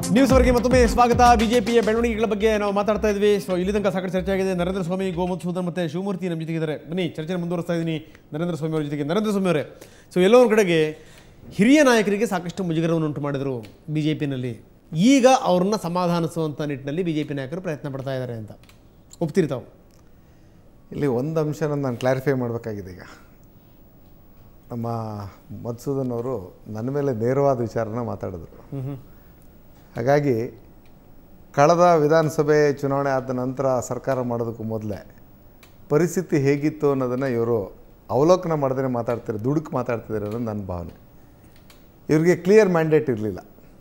News ವರೆಗೆ ಮತ್ತೊಮ್ಮೆ ಸ್ವಾಗತ ಬಿಜೆಪಿಯ ಬೆಳವಣಿಗೆಗಳ ಬಗ್ಗೆ ನಾವು ಮಾತಾಡ್ತಾ ಇದ್ವಿ ಸೊ ಇಲ್ಲಿ ತನಕ ಸಾಕಷ್ಟು ಚರ್ಚೆ ಆಗಿದೆ ನರೇಂದ್ರ ಸ್ವಾಮಿ ಗೋಮಧುಸೂದನ್ ಮತ್ತೆ ಶಿವಮೂರ್ತಿ ನಮ್ಮ ಜೊತೆಗಿದ್ದಾರೆ ಬನ್ನಿ ಚರ್ಚೆ ಮುಂದುವರಿಸ್ತಾ ಇದ್ದೀನಿ ನರೇಂದ್ರ ಸ್ವಾಮಿ ಅವರ ಜೊತೆಗೆ ನರೇಂದ್ರ ಸ್ವಾಮಿ ಅವರೇ ಸೊ ಎಲ್ಲೋ ಒಂದು ಕಡೆಗೆ ಹಿರಿಯ ನಾಯಕರಿಗೆ ಸಾಕಷ್ಟು ಮುಜುಗರವನ್ನು ಉಂಟು ಮಾಡಿದರು ಬಿ ಜೆ ಪಿನಲ್ಲಿ ಈಗ ಅವ್ರನ್ನ ಸಮಾಧಾನಿಸುವಂಥ ನಿಟ್ಟಿನಲ್ಲಿ ಬಿ ಜೆ ಪಿ ನಾಯಕರು ಪ್ರಯತ್ನ ಪಡ್ತಾ ಇದ್ದಾರೆ ಅಂತ ಒಪ್ತೀರಿ ತಾವು ಇಲ್ಲಿ ಒಂದು ಅಂಶನ ನಾನು ಕ್ಲಾರಿಫೈ ಮಾಡಬೇಕಾಗಿದೆ ಈಗ ನಮ್ಮ ಮಧುಸೂದನ್ ಅವರು ನನ್ನ ಮೇಲೆ ನೇರವಾದ ವಿಚಾರನ ಮಾತಾಡಿದ್ರು ಹಾಗಾಗಿ ಕಳೆದ ವಿಧಾನಸಭೆ ಚುನಾವಣೆ ಆದ ನಂತರ ಸರ್ಕಾರ ಮಾಡೋದಕ್ಕೂ ಮೊದಲೇ ಪರಿಸ್ಥಿತಿ ಹೇಗಿತ್ತು ಅನ್ನೋದನ್ನು ಇವರು ಅವಲೋಕನ ಮಾಡದೇ ಮಾತಾಡ್ತಾರೆ ದುಡುಕು ಮಾತಾಡ್ತಿದ್ದಾರೆ ಅನ್ನೋದು ನನ್ನ ಭಾವನೆ ಇವ್ರಿಗೆ ಕ್ಲಿಯರ್ ಮ್ಯಾಂಡೇಟ್ ಇರಲಿಲ್ಲ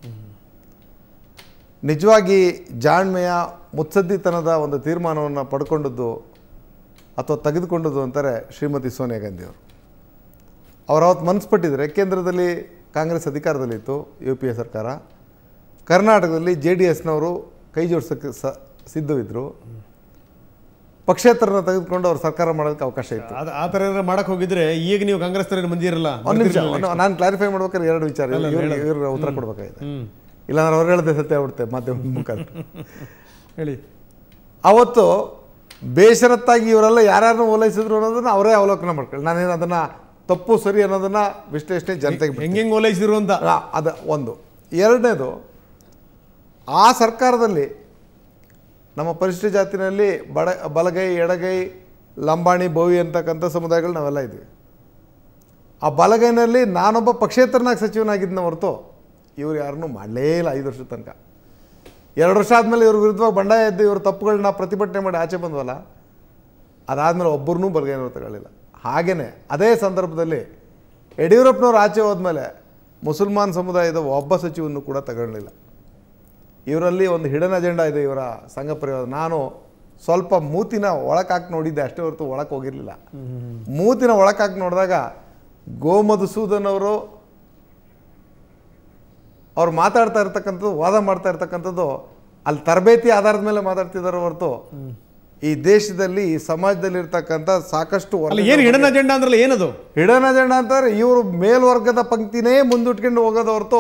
ನಿಜವಾಗಿ ಜಾಣ್ಮೆಯ ಮುತ್ಸದ್ದಿತನದ ಒಂದು ತೀರ್ಮಾನವನ್ನು ಪಡ್ಕೊಂಡದ್ದು ಅಥವಾ ತೆಗೆದುಕೊಂಡದ್ದು ಅಂತಾರೆ ಶ್ರೀಮತಿ ಸೋನಿಯಾ ಗಾಂಧಿಯವರು ಅವ್ರು ಅವತ್ತು ಮನಸ್ಸು ಪಟ್ಟಿದ್ದಾರೆ ಕೇಂದ್ರದಲ್ಲಿ ಕಾಂಗ್ರೆಸ್ ಅಧಿಕಾರದಲ್ಲಿತ್ತು ಯು ಪಿ ಎ ಸರ್ಕಾರ ಕರ್ನಾಟಕದಲ್ಲಿ ಜೆ ಡಿ ಎಸ್ನವರು ಕೈ ಜೋಡಿಸೋಕ್ಕೆ ಸ ಸಿದ್ಧವಿದ್ದರು ಪಕ್ಷೇತರನ ತೆಗೆದುಕೊಂಡು ಅವ್ರು ಸರ್ಕಾರ ಮಾಡೋದಕ್ಕೆ ಅವಕಾಶ ಇತ್ತು ಅದು ಆ ಥರ ಏನಾದ್ರು ಮಾಡಕ್ಕೆ ಹೋಗಿದ್ರೆ ಈಗ ನೀವು ಕಾಂಗ್ರೆಸ್ ಥರ ಬಂದಿರಲ್ಲ ಒಂದು ನಿಮಿಷ ನಾನು ಕ್ಲಾರಿಫೈ ಮಾಡ್ಬೇಕಾದ್ರೆ ಎರಡು ವಿಚಾರ ಇವ್ರಿಗೆ ಇವ್ರಿಗೆ ಉತ್ತರ ಕೊಡಬೇಕಾಗಿದೆ ಇಲ್ಲಾಂದ್ರೆ ಅವ್ರು ಹೇಳ್ದೆ ಸತ್ಯ ಆಗ್ಬಿಡುತ್ತೆ ಮಾಧ್ಯಮದ ಮುಖಾಂತರ ಹೇಳಿ ಅವತ್ತು ಬೇಷರತ್ತಾಗಿ ಇವರೆಲ್ಲ ಯಾರ್ಯಾರನ್ನ ಓಲೈಸಿದ್ರು ಅನ್ನೋದನ್ನ ಅವರೇ ಅವಲೋಕನ ಮಾಡ್ಕೊಳ್ಳಿ ನಾನೇನು ಅದನ್ನು ತಪ್ಪು ಸರಿ ಅನ್ನೋದನ್ನ ವಿಶ್ಲೇಷಣೆ ಜನತೆಗೆ ಬಿಡ್ತೀನಿ. ಹೆಂಗೆ ಓಲೈಸಿದ್ರು ಅಂತ ಆ, ಅದ ಒಂದು ಎರಡನೇದು ಆ ಸರ್ಕಾರದಲ್ಲಿ ನಮ್ಮ ಪರಿಶಿಷ್ಟ ಜಾತಿನಲ್ಲಿ ಬಡ ಬಲಗೈ ಎಡಗೈ ಲಂಬಾಣಿ ಬೋವಿ ಅಂತಕ್ಕಂಥ ಸಮುದಾಯಗಳು ನಾವೆಲ್ಲ ಇದ್ವಿ ಆ ಬಲಗೈನಲ್ಲಿ ನಾನೊಬ್ಬ ಪಕ್ಷೇತರನಾಗಿ ಸಚಿವನಾಗಿದ್ದನ ಹೊರತು ಇವ್ರು ಯಾರನ್ನೂ ಮಾಡಲೇ ಇಲ್ಲ ಐದು ವರ್ಷದ ತನಕ ಎರಡು ವರ್ಷ ಆದಮೇಲೆ ಇವ್ರ ವಿರುದ್ಧವಾಗಿ ಬಂಡಾಯ ಎದ್ದು ಇವ್ರ ತಪ್ಪುಗಳನ್ನ ಪ್ರತಿಭಟನೆ ಮಾಡಿ ಆಚೆ ಬಂದ್ವಲ್ಲ ಅದಾದಮೇಲೆ ಒಬ್ಬರನ್ನೂ ಬಲಗೈನವ್ರು ತಗೊಳ್ಳಿಲ್ಲ ಹಾಗೆಯೇ ಅದೇ ಸಂದರ್ಭದಲ್ಲಿ ಯಡಿಯೂರಪ್ಪನವ್ರು ಆಚೆ ಹೋದ್ಮೇಲೆ ಮುಸಲ್ಮಾನ್ ಸಮುದಾಯದ ಒಬ್ಬ ಸಚಿವನ್ನು ಕೂಡ ತಗೊಳ್ಳಿಲ್ಲ ಇವರಲ್ಲಿ ಒಂದು ಹಿಡನ್ ಅಜೆಂಡಾ ಇದೆ ಇವರ ಸಂಘ ಪರಿವಾರ ನಾನು ಸ್ವಲ್ಪ ಮೂತಿನ ಒಳಕಾಕಿ ನೋಡಿದ್ದೆ ಅಷ್ಟೇ ಹೊರತು ಒಳಕ್ಕೆ ಹೋಗಿರಲಿಲ್ಲ ಮೂತಿನ ಒಳಕಾಕಿ ನೋಡಿದಾಗ ಗೋಮಧುಸೂದನ್ ಅವರು ಅವ್ರು ಮಾತಾಡ್ತಾ ಇರ್ತಕ್ಕಂಥದ್ದು ವಾದ ಮಾಡ್ತಾ ಇರ್ತಕ್ಕಂಥದ್ದು ಅಲ್ಲಿ ತರಬೇತಿ ಆಧಾರದ ಮೇಲೆ ಮಾತಾಡ್ತಿದ್ದಾರೆ ಹೊರತು ಈ ದೇಶದಲ್ಲಿ ಈ ಸಮಾಜದಲ್ಲಿ ಇರ್ತಕ್ಕಂಥ ಸಾಕಷ್ಟು ಅಲ್ಲ ಏನು ಹಿಡನ್ ಅಜೆಂಡಾ ಅಂದ್ರಲ್ಲ ಏನದು ಹಿಡನ್ ಅಜೆಂಡಾ ಅಂತಾರೆ ಇವರು ಮೇಲ್ವರ್ಗದ ಪಂಕ್ತಿನೇ ಮುಂದಿಟ್ಕೊಂಡು ಹೋಗೋದು ಹೊರತು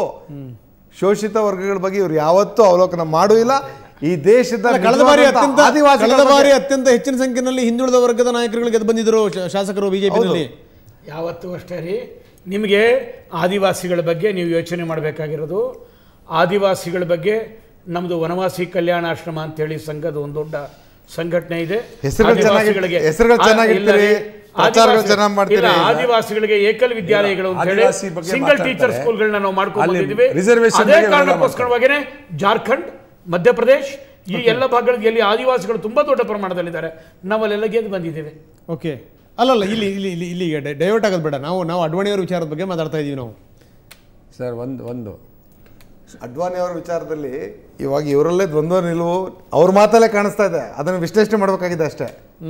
ಶೋಷಿತ ವರ್ಗಗಳ ಬಗ್ಗೆ ಇವ್ರು ಯಾವತ್ತೂ ಅವಲೋಕನ ಮಾಡೂ ಇಲ್ಲ ಈ ದೇಶದ ಅಲ್ಲ, ಕಳೆದ ಬಾರಿ ನಿಜವಾದಂಥ ಅತ್ಯಂತ ಆದಿವಾಸಿಗಳ ಕಳೆದ ಬಾರಿ ಬಗ್ಗೆ- ಅತ್ಯಂತ ಹೆಚ್ಚಿನ ಸಂಖ್ಯೆಯಲ್ಲಿ ಹಿಂದುಳಿದ ವರ್ಗದ ನಾಯಕರುಗಳು ಗೆದ್ದು ಬಂದಿದ್ರು ಶ- ಶಾಸಕರು ಬಿಜೆಪಿನಲ್ಲಿ ಯಾವತ್ತೂ ಅಷ್ಟೇ ರೀ ನಿಮಗೆ ಆದಿವಾಸಿಗಳ ಬಗ್ಗೆ ನೀವು ಯೋಚನೆ ಮಾಡಬೇಕಾಗಿರೋದು ಆದಿವಾಸಿಗಳ ಬಗ್ಗೆ ನಮ್ಮದು ವನವಾಸಿ ಕಲ್ಯಾಣಾಶ್ರಮ ಅಂತೇಳಿ ಸಂಘದ ಒಂದು ದೊಡ್ಡ ಸಂಘಟನೆ ಇದೆ ಹೆಸರುಗಳು ಚೆನ್ನಾಗಿ- ಆದಿವಾಸಿಗಳಿಗೆ- ಹೆಸರುಗಳು ಆ- ಚೆನ್ನಾಗಿರ್ತೀರಿ, ಇಲ್ಲ ರೀ. ಪ್ರಚಾರಗಳು ಆದಿವಾಸಿ- ಚೆನ್ನಾಗಿ ಮಾಡ್ತೀರಿ. ಇಲ್ಲ, ಆದಿವಾಸಿಗಳಿಗೆ ಏಕಲ್ ವಿದ್ಯಾಲಯಗಳು ಅಂತ ಹೇಳಿ ಆದಿವಾಸಿ ಬಗ್ಗೆ ಸಿಂಗಲ್ ಟೀಚರ್ ಮಾತಾಡ್ತಾರೆ. ಸ್ಕೂಲ್ಗಳನ್ನ ನಾವು ಮಾಡ್ಕೊಂಡು ಅಲ್ಲಿ ಬಂದಿದ್ದೀವಿ reservation ಅದೇ ಬಗ್ಗೆ ಇವೆಲ್ಲ ಕಾರಣಕ್ಕೋಸ್ಕರವಾಗಿನೇ ಜಾರ್ಖಂಡ್ ಮಧ್ಯಪ್ರದೇಶ್ ಈ ಎಲ್ಲ ಭಾಗಗಳಿಗೆ ಎಲ್ಲಿ ಆದಿವಾಸಿಗಳು ತುಂಬಾ ದೊಡ್ಡ ಪ್ರಮಾಣದಲ್ಲಿದ್ದಾರೆ ನಾವಲ್ಲೆಲ್ಲ ಗೆದ್ದು ಬಂದಿದ್ದೇವೆ ಓಕೆ ಅಲ್ಲಲ್ಲ ಇಲ್ಲಿ ಇಲ್ಲಿ ಇಲ್ಲಿ ಇಲ್ಲಿ ಡೈವರ್ಟ್ ಆಗೋದು ಬೇಡ ನಾವು ನಾವು ಅಡ್ವಾಣಿಯವರ ವಿಚಾರದ ಬಗ್ಗೆ ಮಾತಾಡ್ತಾ ಇದೀವಿ ನಾವು ಸರ್ ಒಂದು ಒಂದು ಅಡ್ವಾಣಿ ಅವರ ವಿಚಾರದಲ್ಲಿ ಇವಾಗ ಇವರಲ್ಲೇ ದ್ವಂದ್ವ ನಿಲುವು ಅವ್ರ ಮಾತಲ್ಲೇ ಕಾಣಿಸ್ತಾ ಇದೆ ಅದನ್ನು ವಿಶ್ಲೇಷಣೆ ಮಾಡಬೇಕಾಗಿದೆ ಅಷ್ಟೇ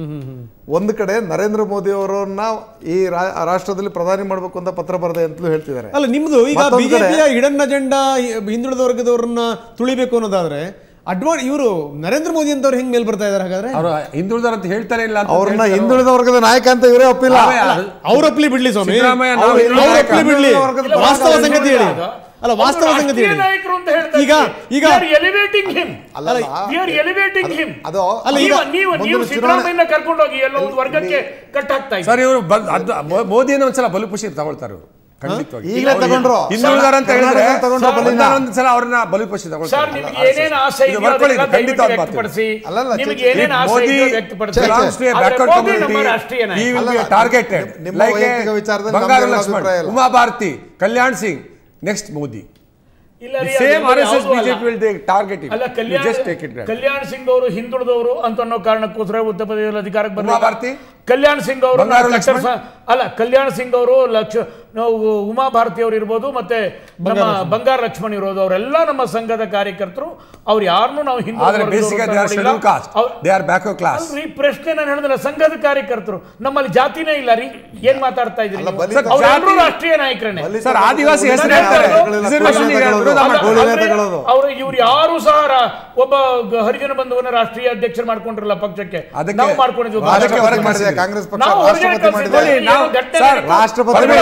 ಒಂದು ಕಡೆ ನರೇಂದ್ರ ಮೋದಿ ಅವರನ್ನ ಈ ರಾ- ರಾಷ್ಟ್ರದಲ್ಲಿ ಪ್ರಧಾನಿ ಮಾಡಬೇಕು ಅಂತ ಪತ್ರ ಬರದೆ ಅಂತಲೂ ಹೇಳ್ತಿದ್ದಾರೆ ಅಲ್ಲ ನಿಮ್ದು ಈಗ ಮತ್ತೊಂದ್ ಕಡೆ- ಬಿಜೆಪಿಯ ಹಿಡನ್ ಅಜೆಂಡಾ ಹಿಂದುಳಿದ ವರ್ಗದವ್ರನ್ನ ತುಳಿಬೇಕು ಅನ್ನೋದಾದ್ರೆ ಅಡ್ವಾನ್ ಇವರು ನರೇಂದ್ರ ಮೋದಿ ಅಂತವ್ರು ಹೆಂಗ್ ಮೇಲ್ ಬರ್ತಾ ಇದಾರೆ ಹಾಗಾದ್ರೆ ಅವರು ಹಿಂದುಳಿದಾರ ಅಂತ ಹೇಳ್ತಾನೆ ಇಲ್ಲ ಅಂತ ಅವ್ರನ್ನ ಹೇಳ್ತಾರೆ. ಹಿಂದುಳಿದ ವರ್ಗದ ನಾಯಕ ಅಂತ ಇವರೇ ಒಪ್ಪಿಲ್ಲ ಅವೇ ಅಲ್ಲ. ಅವ್ರ ಒಪ್ಲಿ ಬಿಡ್ಲಿ ಸ್ವಾಮಿ ಸಿದ್ದರಾಮಯ್ಯ ನಾವು ಅವ್ರು ಹಿಂದುಳಿದ ಅವ್ರು ಒಪ್ಲಿ ಬಿಡ್ಲಿ ಹಿಂದುಳಿದ ವರ್ಗದ ವಾಸ್ತವ ಇಲ್ಲ, ಸಂಗತಿ ಹೇಳಿ ಅದು- ಅಲ್ಲ ವಾಸ್ತವ ಅವರು ಸಂಗತಿ ರಾಷ್ಟ್ರೀಯ ಹೇಳಿ ನಾಯಕರು ಅಂತ ಹೇಳ್ತಾ ಈಗ ಇದ್ದೀವಿ. ಈಗ We are elevating him. ಅಲ್ಲಲ್ಲ. We are elevating him. ಅದು ಅಲ್ಲ, ಈಗ ನೀವು- ನೀವು ಮುಂದಿನ ನೀವು ಚುನಾವಣೆ- ಸಿದ್ದರಾಮಯ್ಯನ ಕರ್ಕೊಂಡೋಗಿ ಎಲ್ಲೋ ಒಂದು ವರ್ಗಕ್ಕೆ ಕಟ್ಟಾಗ್ತಾ ಇದ್ದೀವಿ ಸರ್ ಇವರು ಮೋದಿನ ಒಂದ್ಸಲ ಬಲಿಪುಷಿ ತಗೊಳ್ತಾರೆ ಇವರು ಖಂಡಿತವಾಗಿ ಈಗಲೇ ಅವ್ರು ತಗೊಂಡ್ರು. ಹಿಂದುಳಿದಾರ ಅಂತ ಹೇಳಿದ್ರೆ ಕರ್ನಾಟಕದಲ್ಲಿ ತಗೊಂಡ್ರು ಬಲಿನ. ಒಂದ್ಸಲ ಅವ್ರನ್ನ ಬಲಿಪುಷಿ ಸರ್ ತಗೊಳ್ತಾರೆ ನಿಮ್ಗೆ ಏನೇನು ಆಸೆ ಇದು ಇದೆಯೋ ಬರ್ಕೊಳ್ಳಿ, ಇದು ಅದನ್ನೆಲ್ಲ ಖಂಡಿತವಾದ ದಯವಿಟ್ಟು ಮಾತು. ವ್ಯಕ್ತಪಡಿಸಿ ಅಲ್ಲಲ್ಲ, ನಿಮಗೆ ಚೆ- ಏನೇನು ಆಸೆ ಮೋದಿ ಇದೆಯೋ ವ್ಯಕ್ತಪಡಿಸಿ belongs to a ಆದ್ರೆ backward ಮೋದಿ ನಮ್ಮ community. ರಾಷ್ಟ್ರೀಯ He ನಾಯಕ will be ಅಲ್ಲಲ್ಲ, targeted. ನಿಮ್ಮ Like a ವೈಯಕ್ತಿಕ ವಿಚಾರದಲ್ಲಿ ಬಂಗಾರ ನಮ್ದೇನು ಲಕ್ಷ್ಮಣ್ ಅಭಿಪ್ರಾಯ ಇಲ್ಲ. ಉಮಾ ಭಾರತಿ ಕಲ್ಯಾಣ್ ಸಿಂಗ್ ನೆಕ್ಸ್ಟ್ ಮೋದಿ ಇಲ್ಲ ರೀ, ಸೇಮ್ ಅದು ಆರ್ ಎಸ್ ಎಸ್ ಯಾವುದೂ ಅಲ್ಲ. ಬಿಜೆಪಿ ವಿಲ್ ಟಾರ್ಗೆಟ್ ಅಲ್ಲ Kalyan just take it Kalyan Singh ಅವರು ಹಿಂದುಳಿದವರು ಅಂತ ಅನ್ನೋ ಕಾರಣಕ್ಕೋಸ್ಕರ ಉತ್ತರ ಪ್ರದೇಶದಲ್ಲಿ ಅಧಿಕಾರಕ್ಕೆ ಉಮಾ ಭಾರತಿ? ಬಂದ ಕಲ್ಯಾಣ್ ಸಿಂಗ್ ಅವರು ಬಂಗಾರ ಕಟ್ಟರ್ ಲಕ್ಷ್ಮಣ್? ಸ- ಅಲ್ಲ ಕಲ್ಯಾಣ್ ಸಿಂಗ್ ಅವರು ಲಕ್ಷ ನಾವು ಉಮಾ ಭಾರತಿ ಅವರು ಇರ್ಬೋದು ಮತ್ತೆ ನಮ್ಮ ಬಂಗಾರ ಲಕ್ಷ್ಮಣ್ ಇರೋದು ಅವರೆಲ್ಲ ನಮ್ಮ ಸಂಘದ ಕಾರ್ಯಕರ್ತರು ಅವ್ರು ಯಾರನ್ನೂ ನಾವು ಆದ್ರೆ ಹಿಂದುಳಿದ basic they are schedule caste they are back class ಅಲ್ರಿ ಪ್ರಶ್ನೆ ನಾನು ಹೇಳಿದ್ರೆ ಸಂಘದ ಕಾರ್ಯಕರ್ತರು ನಮ್ಮಲ್ಲಿ ಜಾತಿನೇ ಇಲ್ಲ ರೀ ಏನ್ ಮಾತಾಡ್ತಾ ಇದ್ರಿ ಅಲ್ಲ, ನೀವು? ಬಲಿತ ಅವ್ರೆಲ್ರೂ ಜಾತಿ- ರಾಷ್ಟ್ರೀಯ ನಾಯಕರೇ ಸರ್ ಆದಿವಾಸಿ ಹೆಸರು ನಾನು ಹೇಳ್ತಾರೆ ಹೇಳ್ತಾ ಇರೋದು- ರಿಸರ್ವೇಶನ್ ವಿರೋಧ ಅಲ್ಲ, ಮಾಡ್ತಾರೆ. ಗೋಳಿನೇ ತಗೊಳ್ಳೋದು. ಅವರು ಇವ್ರು ಯಾರು ಸಹ ರಾ- ಒಬ್ಬ ಗ- ಹರಿಜನ ಬಂಧುವನ್ನ ರಾಷ್ಟ್ರೀಯ ಅಧ್ಯಕ್ಷರು ಮಾಡ್ಕೊಂಡಿರಲ್ಲ ಪಕ್ಷಕ್ಕೆ ಅದಕ್ಕೆ- ನಾವು ಮಾಡ್ಕೊಂಡಿದ್ವಿ ಅದಕ್ಕೆ ಹೊರಗೆ ಮಾಡಿದೆ ಮಾಡಿಸಿದ್ವಿ. ಕಾಂಗ್ರೆಸ್ ಪಕ್ಷ ನಾವು ಹೊರಗಡೆ ರಾಷ್ಟ್ರಪತಿ ಮಾಡಿದೆ ಕಳ್ಸಿದ್ವಿ. ನಾವು- ಏನೋ ಘಟನೆ ಸರ್, ನಡೀತು. ರಾಷ್ಟ್ರಪತಿ ಹೊರಗಡೆ ಮಾಡಿದ ಹೋಗ್ಬೇಕಾದ್ರೆ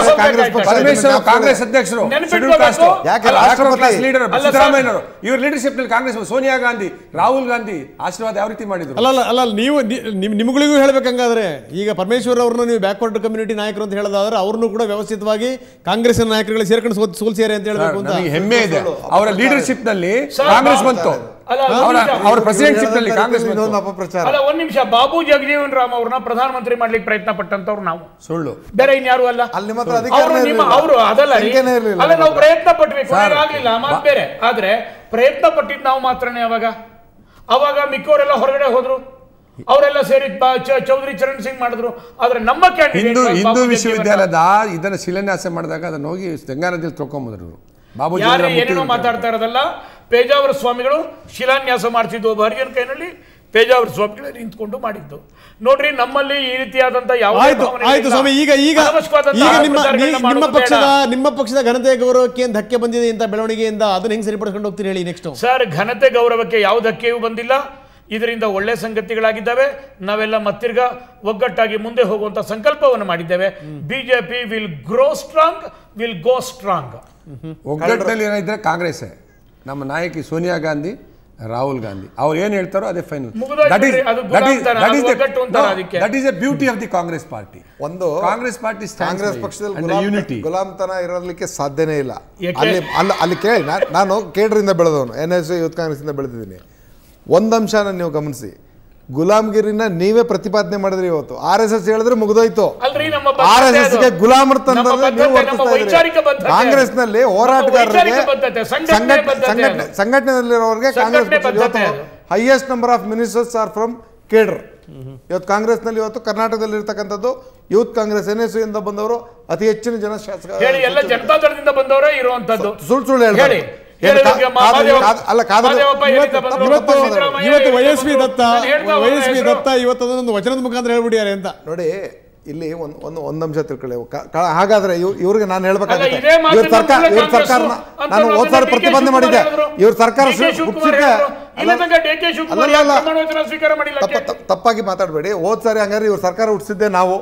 ಪಕ್ಷ ಪರಮೇಶ್ವರ್ ಇದನ್ನ ಕಾಂಗ್ರೆಸ್ ಅಧ್ಯಕ್ಷರು ನೆನ್ಪಿಟ್ಕೋಬೇಕು. ಶೆಡ್ಯೂಲ್ ಕಾಸ್ಟ್ ಯಾಕೆ ಅಲ್ಲ, ರಾಷ್ಟ್ರಪತಿ? ಕ್ಲಾಸ್ ಲೀಡರ್ ಅಲ್ಲ ಸರ್. ಸಿದ್ದರಾಮಯ್ಯನವರು ಇವ್ರ ಲೀಡರ್ಶಿಪ್ ನಲ್ಲಿ ಕಾಂಗ್ರೆಸ್ ಸೋನಿಯಾ ಗಾಂಧಿ ರಾಹುಲ್ ಗಾಂಧಿ ಆಶೀರ್ವಾದ ಯಾವ ರೀತಿ ಮಾಡಿದ್ರು ಅಲ್ಲ ಅಲ್ಲ ಅಲ್ಲ ನೀವು ನಿ- ನಿಮ್ ನಿಮ್ಗಳಿಗೂ ಹೇಳ್ಬೇಕಂಗಾದ್ರೆ ಈಗ ಪರಮೇಶ್ವರ್ ಅವ್ರನ್ನ ನೀವು ಬ್ಯಾಕ್ವರ್ಡ್ ಕಮ್ಯುನಿಟಿ ನಾಯಕರು ಅಂತ ಹೇಳೋದಾದ್ರೆ ಅವ್ರನ್ನು ಕೂಡ ವ್ಯವಸ್ಥಿತವಾಗಿ ಕಾಂಗ್ರೆಸ್ಸಿನ ನಾಯಕರುಗಳು ಸೇರ್ಕೊಂಡು ಸೋಲ್ ಸೋಲ್ಸಿದ್ದಾರೆ ಅಂತ ಹೇಳ್ಬೇಕು ಅಂತ ನನಗೆ ಹೆಮ್ಮೆ ಇದೆ ಅವರ ಲೀಡರ್ಶಿಪ್ ನಲ್ಲಿ ಸರ್, ಕಾಂಗ್ರೆಸ್ ಬಾ- ಬಂತು ಅಲ್ಲ, ಅವರ ನಿಜ. ಅವರ ಪ್ರೆಸಿಡೆಂಟ್ಶಿಪ್ ನಲ್ಲಿ ಕಾಂಗ್ರೆಸ್ ಬಂತು ಇನ್ನೊಂದು ಅಪಪ್ರಚಾರ ಅಲ್ಲ ಒಂದ್ ನಿಮಿಷ ಬಾಬು ಜಗಜೀವನ್ ರಾಮ್ ಅವ್ರನ್ನ ಪ್ರಧಾನಮಂತ್ರಿ ಮಾಡ್ಲಿಕ್ಕೆ ಪ್ರಯತ್ನ ಪಟ್ಟಂತವ್ರು ನಾವು ಸುಳ್ಳು ಬೇರೆ ಇನ್ಯಾರು ಅಲ್ಲ ಅಲ್ಲಿ ನಿಮ್ಮ ಹತ್ರ ಅಧಿಕಾರನೇ ಅವರು ನಿಮ್ಮ ಇರ್ಲಿಲ್ಲ. ಅವರು ಅದಲ್ಲ ರೀ. ಸಂಖ್ಯೆನೇ ಇರ್ಲಿಲ್ಲ ಅಲ್ಲ ನಿಮ್ಮ ನಾವು ಹತ್ರ. ಪ್ರಯತ್ನ ಪಟ್ವಿ ಸರ್, ಆಗ್ಲಿಲ್ಲ ಮಾತು ಬೇರೆ ಆದ್ರೆ ಪ್ರಯತ್ನ ಪಟ್ಟಿದ್ ನಾವು ಮಾತ್ರನೇ ಅವಾಗ ಅವಾಗ ಮಿಕ್ಕವರೆಲ್ಲ ಹೊರಗಡೆ ಹೋದ್ರು ಅವರೆಲ್ಲ ಸೇರಿ ಬ- ಚ- ಚೌಧರಿ ಚರಣ್ ಸಿಂಗ್ ಮಾಡಿದ್ರು ಆದ್ರೆ ನಮ್ಮ candidate ಹಿಂದೂ ಬಾಬು ಹಿಂದೂ ಜಗಜೀವನ್ ರಾಮ್. ವಿಶ್ವವಿದ್ಯಾಲಯದ ಇದನ್ನ ಶಿಲಾನ್ಯಾಸ ಮಾಡಿದಾಗ ಅದನ್ನ ಹೋಗಿ ಗಂಗಾ ನದಿಯಲ್ಲಿ ತೊಳ್ಕೊಂಬಂದ್ರು ಇವರು ಬಾಬು ಯಾರೇ ಜಗಜೀವನ್ ಏನೇನೋ ಮುಖ್ಯ ಮಾತಾಡ್ತಾ ಇರೋದಲ್ಲ ಪೇಜಾವರ ಸ್ವಾಮಿಗಳು ಶಿಲಾನ್ಯಾಸ ಮಾಡ್ತಿದ್ದು ಒಬ್ಬ ಹರಿಜನ ಕೈನಲ್ಲಿ ಪೇಜಾವರ ಸ್ವಾಮಿಗಳೇ ನಿಂತ್ಕೊಂಡು ಮಾಡಿದ್ದು ನೋಡ್ರಿ ನಮ್ಮಲ್ಲಿ ಈ ರೀತಿಯಾದಂತ ಯಾವ ಆಯ್ತು ಆಯ್ತು ಸ್ವಾಮಿ ಈಗ ಈಗ ಈಗ ನಿಮ್ಮ ನೀ- ನಿಮ್ಮ ಪಕ್ಷದ ನಿಮ್ಮ ಪಕ್ಷದ ಘನತೆ ಗೌರವಕ್ಕೆ ಏನ್ ಧಕ್ಕೆ ಬಂದಿದೆ ಅಂತ ಬೆಳವಣಿಗೆಯಿಂದ ಅದನ್ನ ಹೆಂಗ್ ಸರಿಪಡಿಸ್ಕೊಂಡು ಹೋಗ್ತೀರಿ ಹೇಳಿ ನೆಕ್ಸ್ಟ್ ಸರ್ ಘನತೆ ಗೌರವಕ್ಕೆ ಯಾವ ಧಕ್ಕೆಯೂ ಬಂದಿಲ್ಲ ಇದರಿಂದ ಒಳ್ಳೆ ಸಂಗತಿಗಳಾಗಿದ್ದಾವೆ ನಾವೆಲ್ಲ ಮತ್ತಿರ್ಗ ಒಗ್ಗಟ್ಟಾಗಿ ಮುಂದೆ ಹೋಗುವಂತ ಸಂಕಲ್ಪವನ್ನು ಮಾಡಿದ್ದೇವೆ BJP will grow strong will go strong ಒಗ್ಗಟ್ಟಿನಲ್ಲಿ ಏನಿದ್ರೆ ಕಾಂಗ್ರೆಸ್ಸೇ ನಮ್ಮ ನಾಯಕಿ ಸೋನಿಯಾ ಗಾಂಧಿ ರಾಹುಲ್ ಗಾಂಧಿ ಅವ್ರು ಏನ್ ಹೇಳ್ತಾರೋ ಅದೇ ಫೈನಲ್ ಮುಗಿದೋಯ್ತು ದಟ್ ಇಸ್ ಬಿಡ್ರಿ, ಅದು ಗುಲಾಮ್ತನ, ಅದು ಒಗ್ಗಟ್ಟು ಅಂತಾರೆ ಅದಕ್ಕೆ. That is a beauty of the Congress party ಒಂದು ಕಾಂಗ್ರೆಸ್ ಪಾರ್ಟಿ ಕಾಂಗ್ರೆಸ್ ಪಕ್ಷದಲ್ಲಿ ಗುಲಾಮ್ ಯೂನಿಟಿ ಗುಲಾಮ್ತನ ಇರಲಿಕ್ಕೆ ಸಾಧ್ಯನೇ ಇಲ್ಲ ಯಾಕೆ? ಅಲ್ಲಿ ಅಲ್ಲಿ ಅಲ್ಲಿ ಕೇಳಿ ನಾ- ನಾನು ಕೇಡ್ರಿಂದ ಬೆಳೆದವನು ಎನ್ ಎಸ್ ಯೂತ್ ಕಾಂಗ್ರೆಸ್ಸಿಂದ ಬೆಳೆದಿದ್ದೀನಿ ಒಂದು ಅಂಶನ ನೀವು ಗಮನಿಸಿ ಗುಲಾಮ್ಗಿರಿನ ನೀವೇ ಪ್ರತಿಪಾದನೆ ಮಾಡಿದ್ರಿ ಇವತ್ತು ಆರ್ ಎಸ್ ಎಸ್ ಹೇಳಿದ್ರೆ ಮುಗಿದೋಯ್ತು ಅಲ್ರಿ ನಮ್ಮ ಬದ್ಧತೆ ಆರ್ ಎಸ್ ಎಸ್ ಗೆ ಅದು. ಗುಲಾಮರ ನಮ್ಮ ತಂದ್ರೆ ಬದ್ಧತೆ, ನೀವು ನಮ್ಮ ವರ್ತಿಸ್ತಾ ವೈಚಾರಿಕ ಇದ್ರಿ ಬದ್ಧತೆ. ಕಾಂಗ್ರೆಸ್ ನಲ್ಲಿ ನಮ್ಮ ಹೋರಾಟಗಾರರಿಗೆ ವೈಚಾರಿಕ ಬದ್ಧತೆ, ಸಂಘಟನೆ ಸಂಘಟನೆ ಬದ್ಧತೆ ಸಂಘಟನೆ ಅದು. ಸಂಘಟನೆಯಲ್ಲಿರೋರಿಗೆ ಕಾಂಗ್ರೆಸ್ ಸಂಘಟನೆ ಪಕ್ಷ ಇವತ್ತು ಬದ್ಧತೆ ಅದು. Highest number of ministers are from cadre ಇವತ್ತು ಕಾಂಗ್ರೆಸ್ನಲ್ಲಿ ಇವತ್ತು ಕರ್ನಾಟಕದಲ್ಲಿ ಇರ್ತಕ್ಕಂಥದ್ದು ಯೂತ್ ಕಾಂಗ್ರೆಸ್ ಎನ್ ಎಸ್ ಇಂದ ಬಂದವರು ಅತಿ ಹೆಚ್ಚಿನ ಜನ ಶಾಸಕ ಹೇಳಿ ಎಲ್ಲ ಜನತಾ ದಳದಿಂದ ಬಂದವರೇ ಇರುವಂತದ್ದು ಸುಳ್ಳು ಸುಳ್ಳು ಹೇಳ್ತಾರೆ. ಹೇಳಿ ಏನು ಹೇಳಿ, ಕಾ- ಈಗ ಮಾ- ಕಾದು- ಮಾದೇವ- ಕಾದು- ಅಲ್ಲ, ಕಾದು- ಮಾದೇವಪ್ಪ ಎಲ್ಲಿಂದ ಇವತ್ತು- ಬಂದ್ರು? ಇವತ್ತು ಸಿದ್ದರಾಮಯ್ಯ ಇವತ್ತು ಎಲ್ಲಿಂದ ವೈ ಎಸ್ ಪಿ ಬಂದ್ರು? ದತ್ತ ನಾನು ಹೇಳ್ತಾ ವೈ ಹೋದ ಎಸ್ ಪಿ ಹೆಸರು. ದತ್ತ ಇವತ್ತು ಅದನ್ನೊಂದು ವಚನದ ಮುಖಾಂತರ ಹೇಳ್ಬಿಟ್ಟಿದ್ದಾರೆ ಅಂತ ನೋಡಿ ಇಲ್ಲಿ ಒಂದು ಒಂದು ಒಂದು ಅಂಶ ತಿಳ್ಕೊಳ್ಳಿ ಕ- ಕ- ಹಾಗಾದ್ರೆ ಇವ್- ಇವ್ರಿಗೆ ನಾನು ಹೇಳ್ಬೇಕಾಗುತ್ತೆ ಅಲ್ಲ, ಇದೇ ಮಾತನ್ನ ಇವ್ರ ಸರ್ಕಾರ ಮೊದಲೇ ಇವ್ರ ಸರ್ಕಾರ ಕಾಂಗ್ರೆಸ್ಸು ಅಂತ ನಾನು ಹೋದ್ ಸಾರಿ ಮೊದಲೇ ಪ್ರತಿಪಾದನೆ ಡಿ ಕೆ ಮಾಡಿದ್ದೆ ಶಿವಕುಮಾರ್ ಇವ್ರ ಸರ್ಕಾರ ಡಿ ಕೆ ಶಿವಕುಮಾರ್ ಹುಟ್ಟಿಸಿದ್ದೆ ಹೇಳಿದ್ರು. ಇಲ್ಲ ತನಕ ಡಿ ಕೆ ಶಿವಕುಮಾರ್ ಅಲ್ಲ, ಅಲ್ಲ. ಯಾಕೆ ಪ್ರಮಾಣ ವಚನ ಸ್ವೀಕಾರ ಮಾಡಿಲ್ಲ ತಪ್ಪ ತಪ್ಪ- ತಪ್ಪಾಗಿ ಮಾತಾಡಬೇಡಿ ಹೋದ್ ಸಾರಿ ಹಂಗಾರೆ ಇವ್ರ ಸರ್ಕಾರ ಹುಟ್ಟಿಸಿದ್ದೆ ನಾವು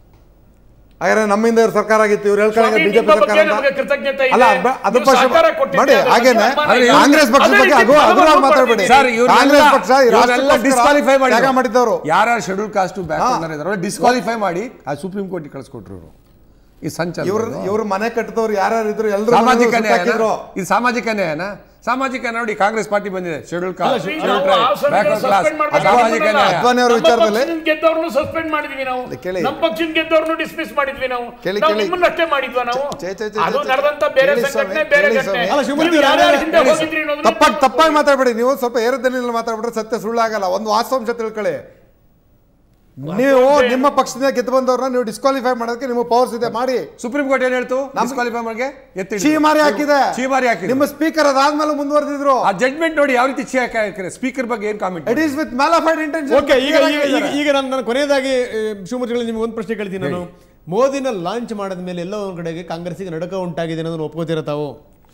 ಹಾಗಾದ್ರೆ ನಮ್ಮಿಂದ ಇವ್ರ ಸರ್ಕಾರ ಆಗಿತ್ತು ಇವ್ರು ಹೇಳ್ಕೊಂಡಂಗೆ ಸ್ವಾಮಿ, ಬಿಜೆಪಿ ನಿಮ್ಮ ಸರ್ಕಾರ ಬಗ್ಗೆ ಅಂತ ನಮಗೆ ಕೃತಜ್ಞತೆ ಇದೆ. ಅಲ್ಲ ಅದ್- ಅದ್ರ ನೀವು ಪಕ್ಷ ಸಹಕಾರ ಕೊಟ್ಟಿದ್ದೀರಿ, ಮಾಡಿ ಅದ್ರ ಹಾಗೇನೆ ಬಗ್ಗೆ ಅಭಿಮಾನ ಇದೆ. ಕಾಂಗ್ರೆಸ್ ಪಕ್ಷದ ಅದೇ ಬಗ್ಗೆ ರೀತಿ ಅಗೋ ಅಗುರವಾಗಿ ಫಲವನ್ನು ಮಾತಾಡಬೇಡಿ ಸರ್ ಇವ್ರನ್ನೆಲ್ಲ- ಕಾಂಗ್ರೆಸ್ ಪಕ್ಷ ಈ ಇವ್ರನ್ನೆಲ್ಲ ರಾಷ್ಟ್ರಕ್ಕೋಸ್ಕರ ಡಿಸ್ಕ್ವಾಲಿಫೈ ಮಾಡಿ ತ್ಯಾಗ ಮಾಡಿದ್ದವರು ಯಾರು ಶೆಡ್ಯೂಲ್ ಕಾಸ್ಟ್ ಬ್ಯಾಕ್ ಇದಾರೆ ಡಿಸ್ಕ್ವಾಲಿಫೈ ಮಾಡಿ ಆ ಸುಪ್ರೀಂ ಕೋರ್ಟ್ ಕಳಿಸ್ಕೊಟ್ರು ಇವರು ಈ ಸಂಚಲ ಇವ್ರ ಇವ್ರ ಮನೆ ಕಟ್ಟಿದವರು ಯಾರ್ಯಾರು ಇದ್ರು ಎಲ್ಲರೂ ಸಾಮಾಜಿಕ ನ್ಯಾಯನ ಹಾಕಿದ್ರು ಇದು ಸಾಮಾಜಿಕ ನ್ಯಾಯನ ಸಾಮಾಜಿಕ ನ್ಯಾಯ ನೋಡಿ ಕಾಂಗ್ರೆಸ್ ಪಾರ್ಟಿ ಬಂದಿದೆ ಶೆಡ್ಯೂಲ್ ಕಾಸ್ಟ್ ನಾವು ಶೆಡ್ಯೂಲ್ ಆ ಟ್ರೈಬ್ ಸಭೆಗೆ ಬ್ಯಾಕ್ವರ್ಡ್ ಕ್ಲಾಸ್ suspend ಮಾಡ್ಬೇಕು ಸಾಮಾಜಿಕ ಅನ್ನೋದಲ್ಲ. ನ್ಯಾಯ ಅದ್ವಾನಿ ಅವ್ರ ನಮ್ಮ ವಿಚಾರದಲ್ಲಿ- ಪಕ್ಷದಿಂದ ಗೆದ್ದವ್ರನ್ನು ಸಸ್ಪೆಂಡ್ ಮಾಡಿದ್ವಿ ನಾವು ಕೇಳಿ. ನಮ್ಮ ಪಕ್ಷದಿಂದ ಗೆದ್ದವ್ರನ್ನು ಡಿಸ್ಮಿಸ್ ಮಾಡಿದ್ವಿ ನಾವು ಕೇಳಿ, ನಾವು ಕೇಳಿ. ನಿಮ್ಮನ್ನಷ್ಟೇ ಮಾಡಿದ್ವಾ ನಾವು ಚೇ, ಚೇ, ಚೇ, ಅದು ಚೇ, ಚೇ. ನಡೆದಂತ ಬೇರೆ ಕೇಳಿ ಸಂಘಟನೆ ಸ್ವಾಮಿ, ಬೇರೆ ಕೇಳಿ ಘಟನೆ ಸ್ವಾಮಿ. ಅಲ್ಲ, ಶಿವಮೂರ್ತಿ ನೀವು ಅವರೇ, ಯಾರ್ಯಾರ ಹಿಂದೆ ಹೇಳಿ ಹೋಗಿದ್ರಿ ಅನ್ನೋದನ್ನ ತಪ್ಪಾಗಿ ತಪ್ಪಾಗಿ ಮಾತಾಡಬೇಡಿ ನೀವು ಸ್ವಲ್ಪ ಏರದನಿಯಲ್ಲಿ ಮಾತಾಡ್ಬಿಟ್ರೆ ಸತ್ಯ ಸುಳ್ಳಾಗಲ್ಲ ಒಂದು ವಾಸ್ತವಾಂಶ ತಿಳ್ಕೊಳ್ಳಿ ನೀವು ನಿಮ್ಮ ಪಕ್ಷದಿಂದ ಗೆದ್ದು ಬಂದವ್ರನ್ನ ನೀವು ಡಿಸ್ಕ್ವಾಲಿಫೈ ಮಾಡೋದಕ್ಕೆ ನಿಮ್ಮ ಪವರ್ಸ್ ಇದೆ ಮಾಡಿ ಸುಪ್ರೀಂ ಕೋರ್ಟ್ ಏನ್ ಹೇಳ್ತು ಡಿಸ್ಕ್ವಾಲಿಫೈ ಮಾಡಿ ಎತ್ತಿ ಹಿಡಿದು. ಚೀಮಾರಿ ಹಾಕಿದೆ ಚೀಮಾರಿ ಹಾಕಿದೆ ನಿಮ್ಮ ಸ್ಪೀಕರ್ ಅದಾದ್ಮೇಲೆ ಮುಂದುವರೆದಿದ್ರು ಆ ಜಡ್ಮೆಂಟ್ ನೋಡಿ ಯಾವ ರೀತಿ ಚೀ ಹಾಕಿದ್ರೆ ಸ್ಪೀಕರ್ ಬಗ್ಗೆ ಏನ್ comment it is with malafide intention okay ಈಗ ಈಗ ಈಗ ಈಗ ನಾನು ನಾನು ಕೊನೆಯದಾಗಿ ಶಿವಮೂರ್ತಿಗಳಲ್ಲಿ ನಿಮ್ಗೆ ಒಂದು ಪ್ರಶ್ನೆ ಕೇಳ್ತೀನಿ ನಾನು ಮೋದಿನ ಲಾಂಚ್ ಮಾಡಿದ ಮೇಲೆ ಎಲ್ಲ ಒಂದ್ ಕಡೆಗೆ ಕಾಂಗ್ರೆಸ್ಸಿಗೆ ನಡಕ ಉಂಟಾಗಿದೆ ಅನ್ನೋದನ್ನ ಒಪ್ಕೋತೀರ ತಾವು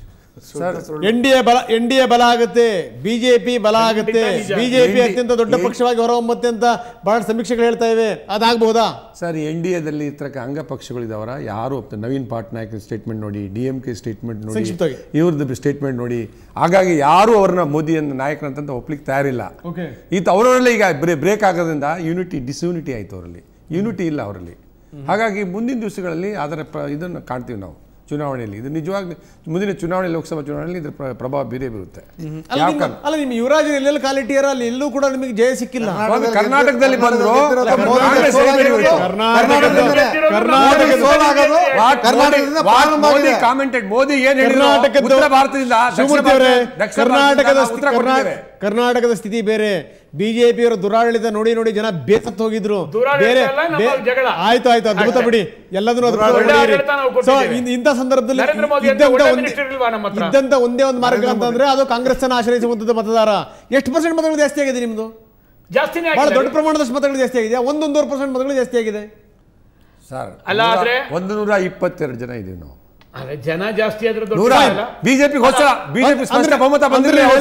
ಎನ್ ಡಿ ಎ ಬಲ ಎನ್ ಡಿ ಎ ಬಲ ಆಗುತ್ತೆ ಬಿಜೆಪಿ ಬಲ ಆಗುತ್ತೆ ನಿಜ. ಬಿಜೆಪಿ NDA ಅತ್ಯಂತ ದೊಡ್ಡ ಪಕ್ಷವಾಗಿ ಹೊರಹೊಮ್ಮತ್ತೆ ಅಂತ ಬಹಳ ಸಮೀಕ್ಷೆಗಳು ಹೇಳ್ತಾ ಇವೆ ಅದಾಗಬಹುದಾ ಸರ್ ಎನ್ ಡಿ ಎದಲ್ಲಿ ಇರ್ತಕ್ಕ ಅಂಗ ಪಕ್ಷಗಳಿದಾವರ ಯಾರು ಒಪ್ತಾರೆ ನವೀನ್ ಪಟ್ನಾಯಕ್ ಸ್ಟೇಟ್ಮೆಂಟ್ ನೋಡಿ ಡಿ ಎಂ ಕೆ ಸ್ಟೇಟ್ಮೆಂಟ್ ನೋಡಿ ಸಂಕ್ಷಿಪ್ತವಾಗಿ. ಇವ್ರದ್ದು ಸ್ಟೇಟ್ಮೆಂಟ್ ನೋಡಿ ಹಾಗಾಗಿ ಯಾರು ಅವ್ರನ್ನ ಮೋದಿಯನ್ನು ನಾಯಕರಂತ ಒಪ್ಲಿಕ್ಕೆ ತಯಾರಿಲ್ಲ ಓಕೆ ಈತ ಅವರವರಲ್ಲೇ ಈಗ ಬ್ರೇಕ್ ಆಗೋದ್ರಿಂದ ಯೂನಿಟಿ ಡಿಸ್ಯೂನಿಟಿ ಆಯ್ತು ಅವರಲ್ಲಿ ಯೂನಿಟಿ ಇಲ್ಲ ಅವರಲ್ಲಿ ಹಾಗಾಗಿ ಮುಂದಿನ ದಿವಸಗಳಲ್ಲಿ ಅದರ ಪ್ರ ಇದನ್ನು ಕಾಣ್ತೀವಿ ನಾವು ಚುನಾವಣೆಯಲ್ಲಿ ಇದು ನಿಜವಾಗಿ ಮುಂದಿನ ಚುನಾವಣೆ ಲೋಕಸಭಾ ಚುನಾವಣೆಯಲ್ಲಿ ಇದ್ರ ಪ್ರ- ಪ್ರಭಾವ ಬೀರೇ ಬೀರುತ್ತೆ ಅಲ್ಲ ಯಾವ ನಿಮ್ಮ- ಕಾರಣ ಅಲ್ಲ ನಿಮ್ಮ ಯುವರಾಜ್ ಎಲ್ಲೆಲ್ಲಿ ಕಾಲಿಟ್ಟಿಯಾರ ಅಲ್ಲಿ ಎಲ್ಲೂ ಕೂಡ ನಿಮಗೆ ಜಯ ಸಿಕ್ಕಿಲ್ಲ ಸ್ವಾಮಿ, ಕರ್ನಾಟಕದಲ್ಲಿ ಬಂದ್ರು ಕರ್ನಾಟಕದಲ್ಲಿ ಕಾಂಗ್ರೆಸ್ ಗೆದ್ದಿರೋದು ಹೇಗೆ ಬೀಳ್ತು? ಕರ್ನಾಟಕದ ಕರ್ನಾಟಕದ ಮೋದಿ ಸೋಲಾಗೋದು What ಕರ್ನಾಟಕದಿಂದ ಮೋದಿ- what ಪ್ರಾರಂಭ ಮೋದಿ ಆಗಿದೆ. commented, ಮೋದಿ ಏನ್ ಹೇಳಿದ್ರು? ಕರ್ನಾಟಕದ ಉತ್ತರ ಭಾರತದಿಂದ ದಕ್ಷಿಣ ಶಿವಮೂರ್ತಿ ಅವರೇ, ಭಾರತ- ದಕ್ಷಿಣ ಕರ್ನಾಟಕದ ಭಾರತದಿಂದ ಉತ್ತರ ಕರ್ನಾ- ಕೊಟ್ಟಿದ್ದೇವೆ. ಕರ್ನಾಟಕದ ಸ್ಥಿತಿ ಬೇರೆ ಬಿಜೆಪಿಯವರ ದುರಾಡಳಿತ ನೋಡಿ ನೋಡಿ ಜನ ಬೇಸತ್ತು ಹೋಗಿದ್ರು ದುರಾಡಳಿತ ಬೇರೆ ಅಲ್ಲ, ನಮ್ಮ ಬೇ- ಜಗಳ. ಆಯ್ತು ಆಯ್ತು ಅದ್ಭುತ ಅಷ್ಟೇ. ಬಿಡಿ ಎಲ್ಲದನ್ನು ಅದ್ಭುತ ಒಳ್ಳೆ ಬಿಡಿರಿ. ಆಡಳಿತ ನಾವು ಸೊ ಕೊಟ್ಟಿದ್ದೇವೆ. ಇನ್- ಇಂಥ ಸಂದರ್ಭದಲ್ಲಿ ನರೇಂದ್ರ ಮೋದಿ ಅಂತ ಇದ್ದಂತ ಒಳ್ಳೆ ಒಂದೇ- minister ಇಲ್ವಾ ನಮ್ಮ ಹತ್ರ? ಇದ್ದಂತ ಒಂದೇ ಒಂದು ಮಾರ್ಗ ಅಂತಂದ್ರೆ ಅದು ಕಾಂಗ್ರೆಸ್ ಅನ್ನ ಆಶ್ರಯಿಸುವಂತದ್ದು ಮತದಾರ ಎಷ್ಟು ಪರ್ಸೆಂಟ್ ಮತಗಳು ಜಾಸ್ತಿ ಆಗಿದೆ ನಿಮ್ದು ಜಾಸ್ತಿನೇ ಬಹಳ ಆಗಿದೆ ದೊಡ್ಡ ಪ್ರಮಾಣದಷ್ಟು ಮತಗಳು ಜಾಸ್ತಿ ಆಗಿದೆ ಒಂದೊಂದೂವರೆ ಪರ್ಸೆಂಟ್ ಮತಗಳು ಜಾಸ್ತಿ ಆಗಿದೆ ಸರ್ ಅಲ್ಲ, ನೂರ- ಆದ್ರೆ- ಒಂದು ನೂರ ಇಪ್ಪತ್ತೆರಡು ಜನ ಇದೀವಿ ನಾವು ಅದೇ ಜನ ಜಾಸ್ತಿ ಆದ್ರೆ ದೊಡ್ಡ ನೂರ ಅಲ್ಲ ಬಿಜೆಪಿ ಹೋದ್ಸಲ ಬಿಜೆಪಿ ಸ್ಪಷ್ಟ ಅಂದ್ರೆ- ಬಹುಮತ ಬಂದಿರಲಿಲ್ಲ ಅಂದ್ರೆ ಹೋದ್ಸಲ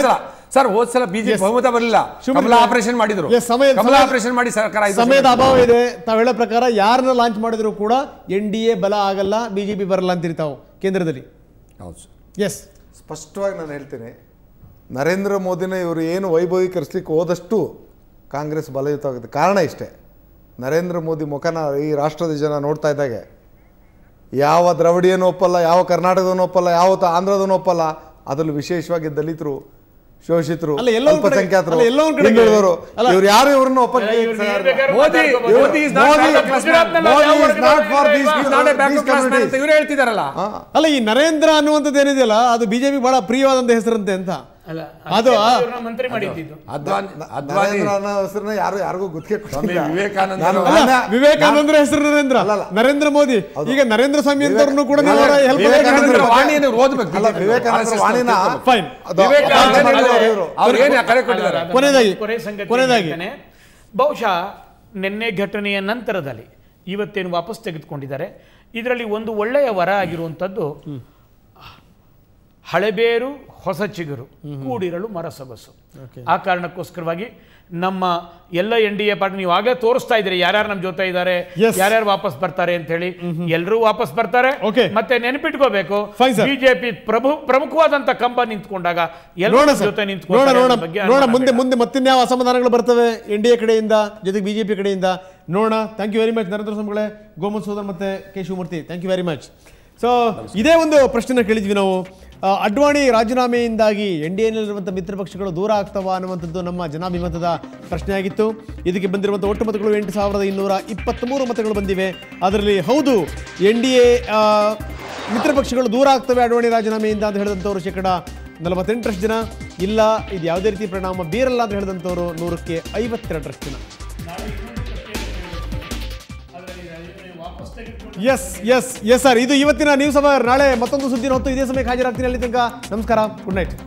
ಸರ್ ಹೋದ್ ಸಲ ಬಿಜೆಪಿ Yes. ಬಹುಮತ ಬರಲಿಲ್ಲ ಶಿವಮೂರ್ತಿ ಕಮಲ ಅವರೇ. ಆಪರೇಷನ್ ಮಾಡಿದ್ರು Yes, ಸಮಯ- ಕಮಲ ಸಮಯ- ಆಪರೇಷನ್ ಮಾಡಿ ಸರ್ಕಾರ ಐದು ವರ್ಷ ಸಮಯದ ಮಾಡಿದ್ರು. ಅಭಾವ ಇದೆ ತಾವು ಹೇಳೋ ಪ್ರಕಾರ ಯಾರನ್ನ ಲಾಂಚ್ ಮಾಡಿದ್ರು ಕೂಡ ಎನ್ ಡಿ ಎ ಬಲ ಆಗಲ್ಲ ಬಿಜೆಪಿ ಬರಲ್ಲ ಅಂತೀರಿ ತಾವು ಕೇಂದ್ರದಲ್ಲಿ ಹೌದು ಸರ್. ಎಸ್ ಸ್ಪಷ್ಟವಾಗಿ ನಾನು ಹೇಳ್ತೀನಿ ನರೇಂದ್ರ ಮೋದಿನ ಇವರು ಏನು ವೈಭವೀಕರಿಸ್ಲಿಕ್ಕೆ ಹೋದಷ್ಟು ಕಾಂಗ್ರೆಸ್ ಬಲಯುತವಾಗುತ್ತೆ ಕಾರಣ ಇಷ್ಟೇ ನರೇಂದ್ರ ಮೋದಿ ಮುಖನ ಈ ರಾಷ್ಟ್ರದ ಜನ ನೋಡ್ತಾ ಇದ್ದಾಗೆ ಯಾವ ದ್ರವಿಡಿಯನು ಒಪ್ಪಲ್ಲ ಯಾವ ಕರ್ನಾಟಕದವನು ಒಪ್ಪಲ್ಲ ಯಾವ ತ- ಆಂಧ್ರದವನು ಒಪ್ಪಲ್ಲ ಅದರಲ್ಲಿ ವಿಶೇಷವಾಗಿ ದಲಿತರು ಶೋಷಿತರು ಅಲ್ಲ, ಎಲ್ಲೋ ಒಂದ್ ಕಡೆ- ಅಲ್ಪಸಂಖ್ಯಾತರು ಅಲ್ಲ, ಎಲ್ಲೋ ಒಂದ್ ಕಡೆಗೆ- ಹಿಂದುಳಿದವರು ಅಲ್ಲ, ಇವ್ರು ಯಾರು ಇವ್ರನ್ನ ಒಪ್ಪಕ್ಕೆ ಅಲ್ಲ, ಇವ್ರು ತಯಾರಿಲ್ಲ. ಬೇಕಾದ್ರೆ Modi ಮಾತಾಡ್ಕೊಬೋದು. Modi is not Modi- backward class man. ಗುಜರಾತ್ನಲ್ಲಿ ಮೋದಿ ಯಾವ is ವರ್ಗದ not for ಇಲ್ವಾ? these He is not a these backward class man ಅಂತ communities. ಇವರೇ ಹೇಳ್ತಿದಾರಲ್ಲ ಹಾ. ಅಲ್ಲ ಈ ನರೇಂದ್ರ ಅನ್ನುವಂಥದ್ದು ಏನಿದೆಯಲ್ಲ ಅದು ಬಿಜೆಪಿ ಬಹಳ ಪ್ರಿಯವಾದಂತ ಹೆಸರಂತೆ ಅಂತ ಅಲ್ಲ ಅದು ಆ- ಇವ್ರನ್ನ ಮಂತ್ರಿ ಮಾಡಿದ್ದು ಅದ್ವಾನಿ ಅದ್ವಾನಿ ನರೇಂದ್ರ ಅನ್ನೋ ಹೆಸರನ್ನ ಯಾರು ಯಾರಿಗೂ ಗುತ್ತಿಗೆ ಸ್ವಾಮಿ ಕೊಟ್ಟಿಲ್ಲ. ವಿವೇಕಾನಂದ ನಾನು- ಅಲ್ಲ ನಾನು- ವಿವೇಕಾನಂದ್ರ ಹೆಸರು ನರೇಂದ್ರ ಅಲ್ಲ, ಅಲ್ಲ. ನರೇಂದ್ರ ಮೋದಿ ಈಗ ನರೇಂದ್ರ ಸ್ವಾಮಿ ಅಂತವ್ರನ್ನು ಕೂಡ ನೀವು ವಿವೇಕ- ಹೆಲ್ಪ್ ವಿವೇಕಾನಂದರ ಬಗ್ಗೆ- ವಾಣಿಯನ್ನು ಓದ್ಬೇಕು ಅಲ್ಲ, ವಿವೇಕಾನಂದರ ವಾಣಿನ ಫೈನ್ ಅದು ವಿವೇಕಾನಂದ ಅಪಾರ್ಥ ಮಾಡಿದವರು ಇವರು. ಅವ್ರು ಏನು ಕರೆ ಕೊಟ್ಟಿದ್ದಾರೆ ಅಲ್ಲ, ಕೊನೆಯದಾಗಿ, ಕೊನೆ ಸಂಗತಿ ಕೊನೆಯದಾಗಿ. ಹೇಳ್ತೇನೆ. ಬಹುಶಃ ನಿನ್ನೆ ಘಟನೆಯ ನಂತರದಲ್ಲಿ ಇವತ್ತೇನು ವಾಪಸ್ ತೆಗೆದುಕೊಂಡಿದ್ದಾರೆ ಇದರಲ್ಲಿ ಒಂದು ಒಳ್ಳೆಯ ವರ ಆಗಿರುವಂಥದ್ದು ಹಳೆಬೇರು ಹೊಸ ಚಿಗುರು ಕೂಡಿರಲು ಮರಸೊಗಸು ಆ ಕಾರಣಕ್ಕೋಸ್ಕರವಾಗಿ ನಮ್ಮ ಎಲ್ಲ ಎನ್ ಡಿ ಎ ಪಾರ್ಟಿ ನೀವು ಆಗಲೇ ತೋರಿಸ್ತಾ ಇದ್ದೀರಿ ಯಾರ್ಯಾರು ನಮ್ಮ ಜೊತೆ ಇದ್ದಾರೆ Yes. ಯಾರ್ಯಾರು ವಾಪಸ್ ಬರ್ತಾರೆ ಅಂತ ಹೇಳಿ ಎಲ್ಲರೂ ವಾಪಸ್ ಬರ್ತಾರೆ Okay. ಮತ್ತೆ ನೆನಪಿಟ್ಕೋಬೇಕು Fine, sir. ಬಿಜೆಪಿ ಪ್ರಭು ಪ್ರಮುಖವಾದಂತ ಕಂಬ ನಿಂತ್ಕೊಂಡಾಗ ನೋಡ ಎಲ್ಲರ ಸರ್ ಜೊತೆ ನೋಡ ನಿಂತ್ಕೊಂತಾರೆ ನೋಡ ಅನ್ನೋ ಬಗ್ಗೆ ನೋಡ ಅನುಮಾನ ಮುಂದೆ ಬೇಡ. ಮುಂದೆ ಮತ್ತಿನ್ಯಾವ ಅಸಮಾಧಾನಗಳು ಬರ್ತವೆ ಎನ್ ಡಿ ಎ ಕಡೆಯಿಂದ ಜೊತೆಗೆ ಬಿಜೆಪಿ ಕಡೆಯಿಂದ ನೋಡೋಣ thank you very much Narendra ಸ್ವಾಮಿಗಳೇ ಗೋಮತ್ ಸೋದರ್ ಮತ್ತೆ K Shivamurthy thank you very much so ಇದೇ ಒಂದು ಪ್ರಶ್ನೆ ಕೇಳಿದ್ವಿ ನಾವು ಆ, ಅಡ್ವಾಣಿ ರಾಜೀನಾಮೆಯಿಂದಾಗಿ ಎನ್ ಡಿ ಎನಲ್ಲಿರುವಂಥ ಮಿತ್ರ ಪಕ್ಷಗಳು ದೂರ ಆಗ್ತವಾ ಅನ್ನುವಂಥದ್ದು ನಮ್ಮ ಜನಾಭಿಮತದ ಪ್ರಶ್ನೆ ಆಗಿತ್ತು ಇದಕ್ಕೆ ಬಂದಿರುವಂಥ ಒಟ್ಟು ಮತಗಳು ಎಂಟು ಸಾವಿರದ ಇನ್ನೂರ ಇಪ್ಪತ್ತ್ಮೂರು ಮತಗಳು ಬಂದಿವೆ ಅದರಲ್ಲಿ ಹೌದು ಎನ್ ಡಿ ಎ ಮಿತ್ರ ಪಕ್ಷಗಳು ದೂರ ಆಗ್ತವೆ ಅಡ್ವಾಣಿ ರಾಜೀನಾಮೆಯಿಂದ ಅಂತ ಹೇಳಿದಂಥವ್ರು ಶೇಕಡ ನಲವತ್ತೆಂಟರಷ್ಟು ಜನ ಇಲ್ಲ ಇದು ಯಾವುದೇ ರೀತಿ ಪರಿಣಾಮ ಬೀರಲ್ಲ ಅಂತ ಹೇಳಿದಂಥವ್ರು ನೂರಕ್ಕೆ ಐವತ್ತೆರಡರಷ್ಟು ಜನ ಎಸ್ ಎಸ್ ಎಸ್ ಸರ್ ಇದು ಇವತ್ತಿನ ನ್ಯೂಸ್ ಅವರ್ ನಾಳೆ ಮತ್ತೊಂದು ಸುದ್ದಿನ ಹೊತ್ತು ಇದೇ ಸಮಯಕ್ಕೆ ಹಾಜರಾಗ್ತೀನಿ ಅಲ್ಲಿ ತನಕ ನಮಸ್ಕಾರ ಗುಡ್ ನೈಟ್